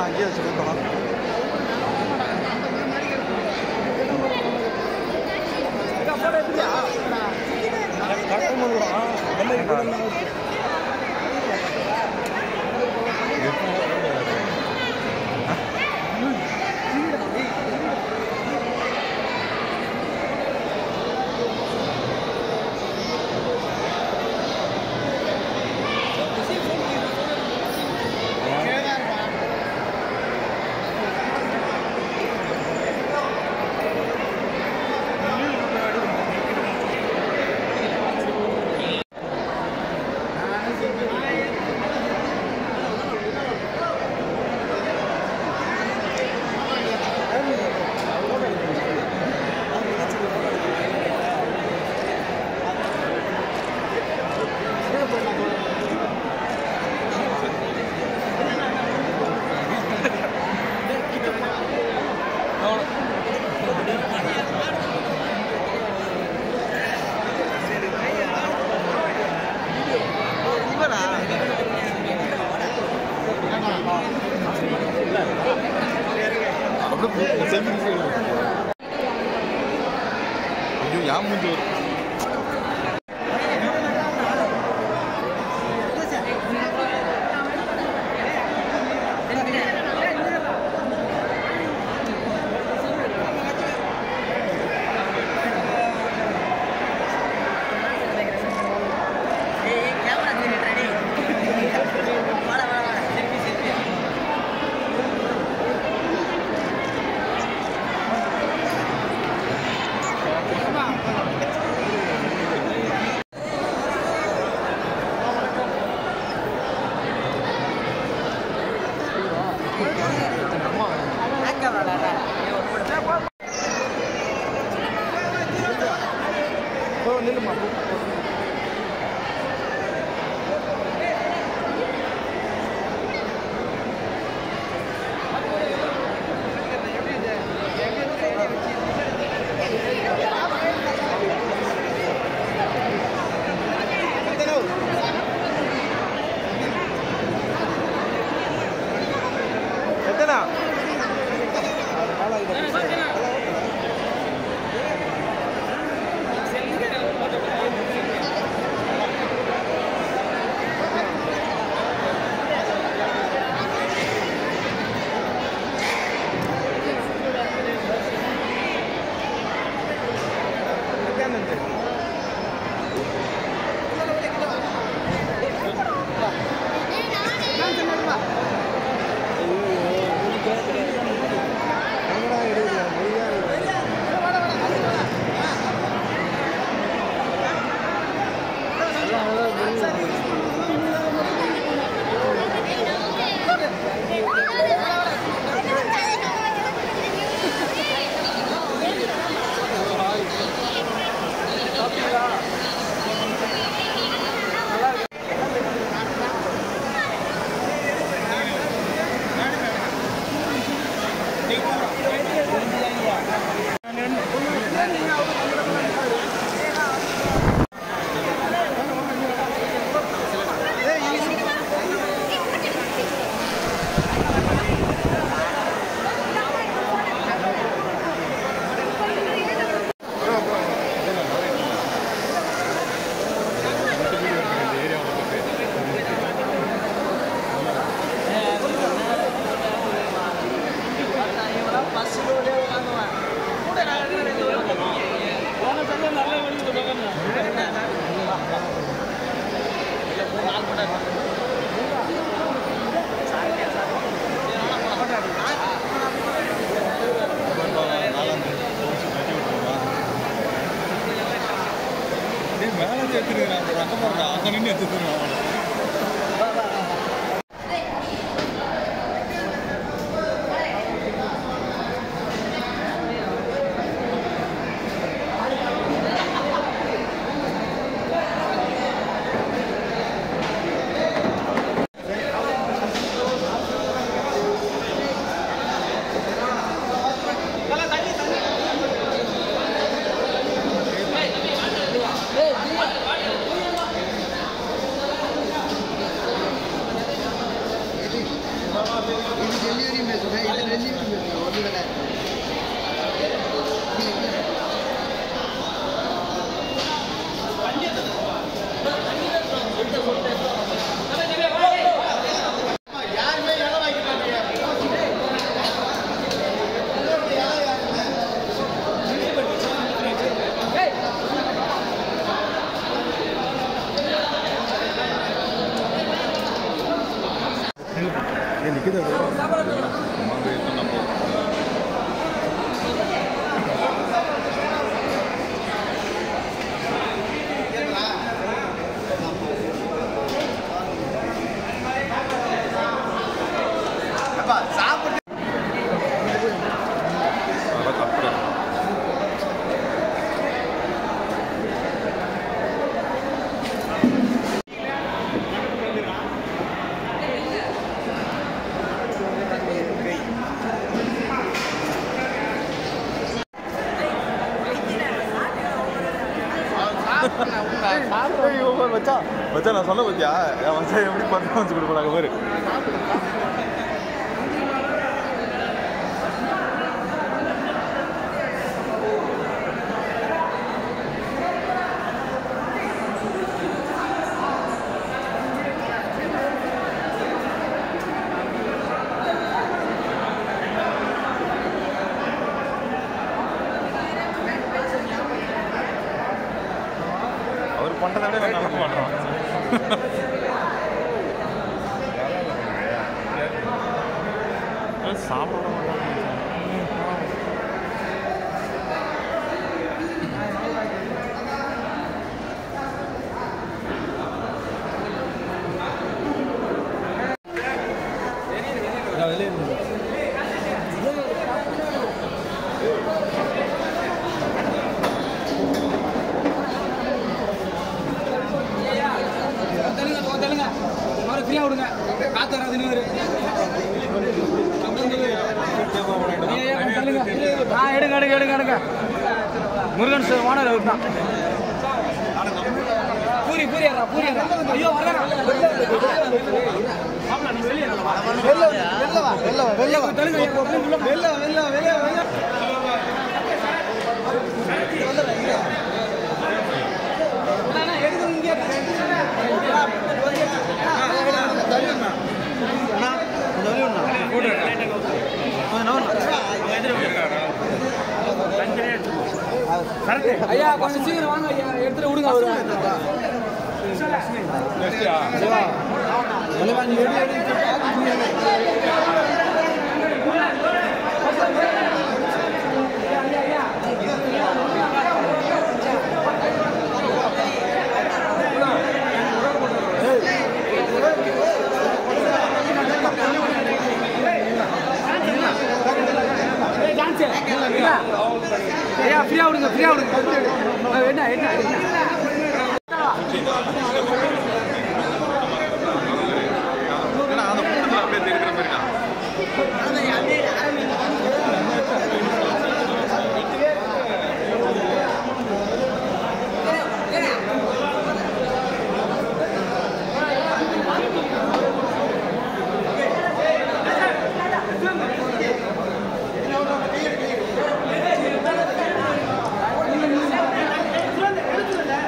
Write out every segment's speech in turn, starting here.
நான் அங்கேயே வச்சுருக்கோம் ஐயோ யான் மூஞ்சி வரும் எத்தனா மேலே எடுத்துருக்கான் ரக்கம் போடுறான் அங்கே நின்று எடுத்துருக்கான் ஏய் இது டெலிவரி மெஷின் இது டெலிவரி மெஷின் ஒரு விலை யாருமே இடம் வாங்கி மாட்டேங்க சாப்பிட்டு அதெல்லாம் தப்பு மச்சான் மச்சான் நான் சொல்ல பத்தியா என் மச்சான் எப்படி பர்ஃபார்மன்ஸ் கொடுப்பாங்க பாரு அவர் பண்றதை விட நான் நல்லா பண்றோம் சாப்பிட தள்ளுங்க போ, தள்ளுங்க அவரை ஃப்ரீயா விடுங்க காத்து வராது இன்னொரு ஐயா, கொஞ்சம் தள்ளுங்க ஆ எடுங்க எடுங்க எடுங்க எடுங்க முருகன் சார் ஓனர் அவர் தான் பூரி பூரி ஏறா பூரி ஏறா ஐயோ வரா வெளில வா வெளில வா வெளில வா தள்ளுங்க ஐயா, உள்ள போ. வெளில வெளில வெளில வெளில அண்ணா, எடுங்க இங்கே ஐயா கொஞ்சம் சீக்கிரம் வாங்க ஐயா எடுத்துட்டு விடுங்க அவரு ஐயா ஃப்ரீயா விடுங்க ஃப்ரீயா விடுங்க அஹ், என்ன என்ன என்ன ஏன்னா அந்த கூட்டத்தில் அப்படியே தெரிகிற மாதிரி தான் ஐயா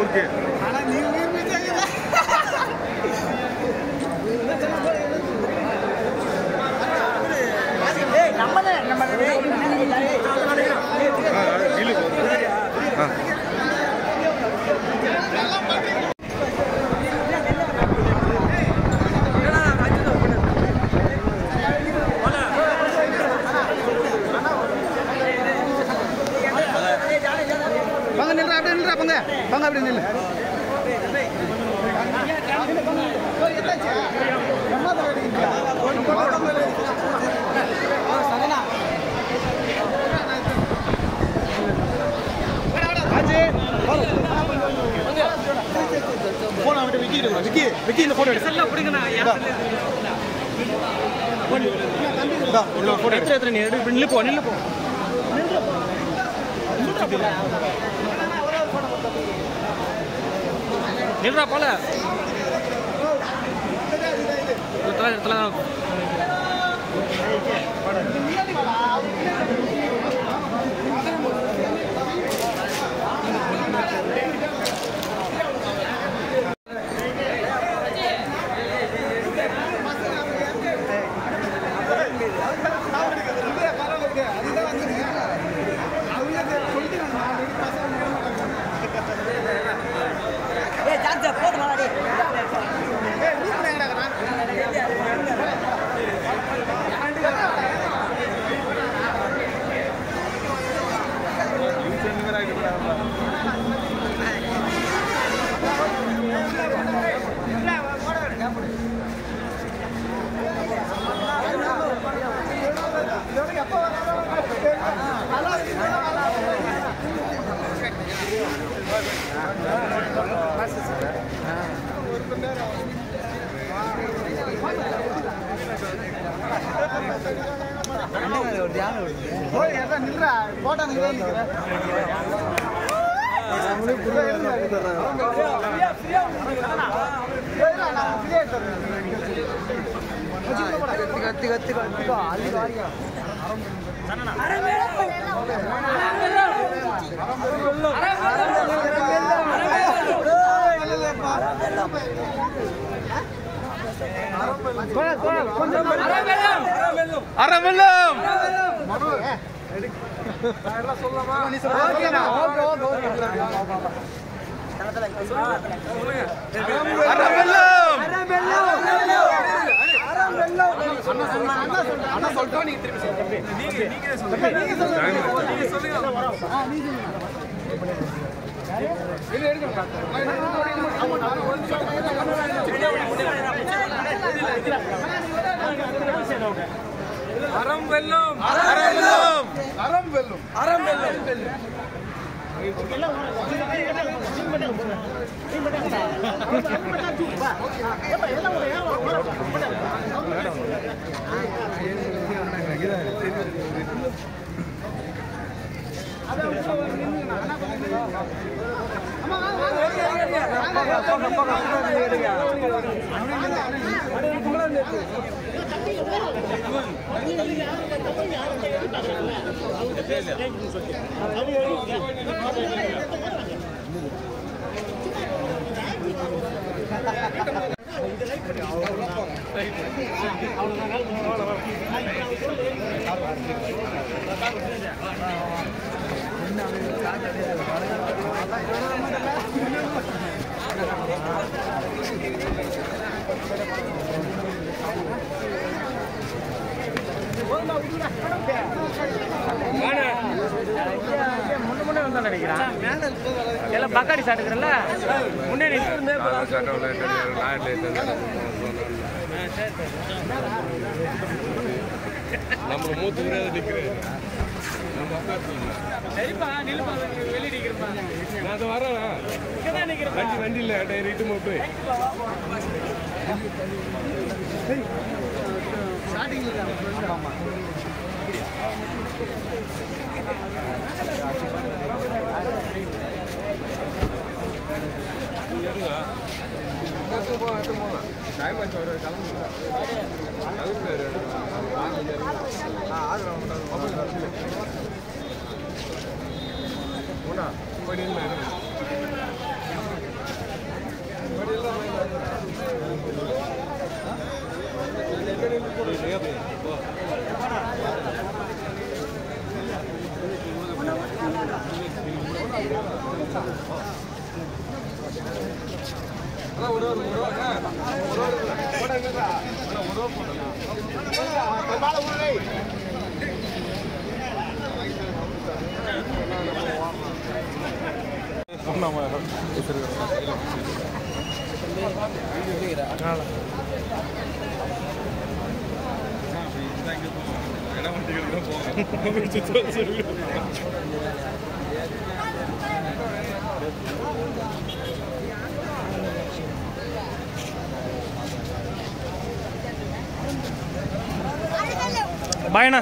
ஊருக்கு ஆ, இழு. ஆ. பங்க நில்றா அப்படியே நில்றா பங்க பங்க அப்படியே நில்லு போன விட்டு விக்கி விக்கி விக்கி இந்த போட்டோ எடுத்து போட்டோ எடுத்து எடுத்து நீ எடுத்து நில்லு போ நில்லு போ நில்றா போல இடத்துல இடத்துல நில்றா போட்டோ கத்தி கத்தி கத்தி அள்ளி வாரியா அறவெல்லம் அறவெல்லம் அறவெல்லம் முன்ன முன்னே வந்தா நினைக்கிறான் எல்லாம் பக்காடி சாட்டுக்கிறல்ல முன்னே நின்று நம்ம மூத்து விரையாது நிக்கிறேன் சரிப்பா நில்லுப்பா வெளியே நிற்கிறப்பா நான் அதை வரேன் இங்கே தான் நிற்கிறப்பா வண்டி வண்டி இல்லை ரிட்டு மூட்டு டைம் ஆச்சு ஒரு கிளம்பு போனா போய் நின்று இடம் வந்துக்கிறது போங்க பாய்ண்ணா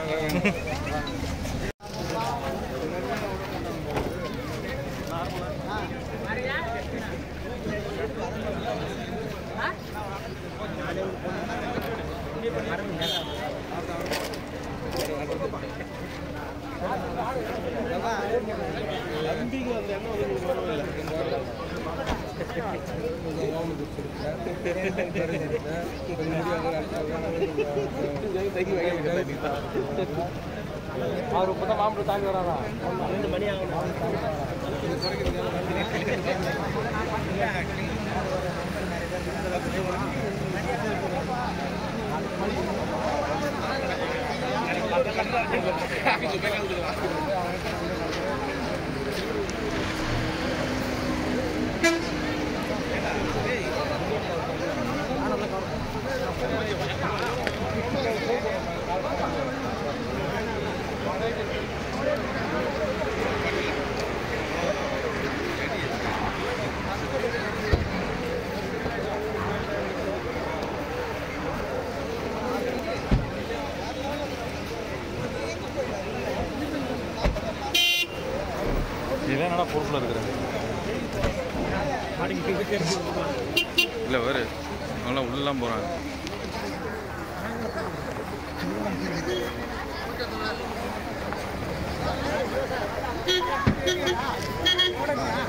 அவர் இப்போ தான் மாம்பழம் தாண்டி வராரா ரெண்டு மணி ஆகும் இதான் என்னடா பொறுப்பில் இருக்கிறேன் இல்லை வேறு நல்லா உள்ளலாம் போகிறாங்க போடுங்க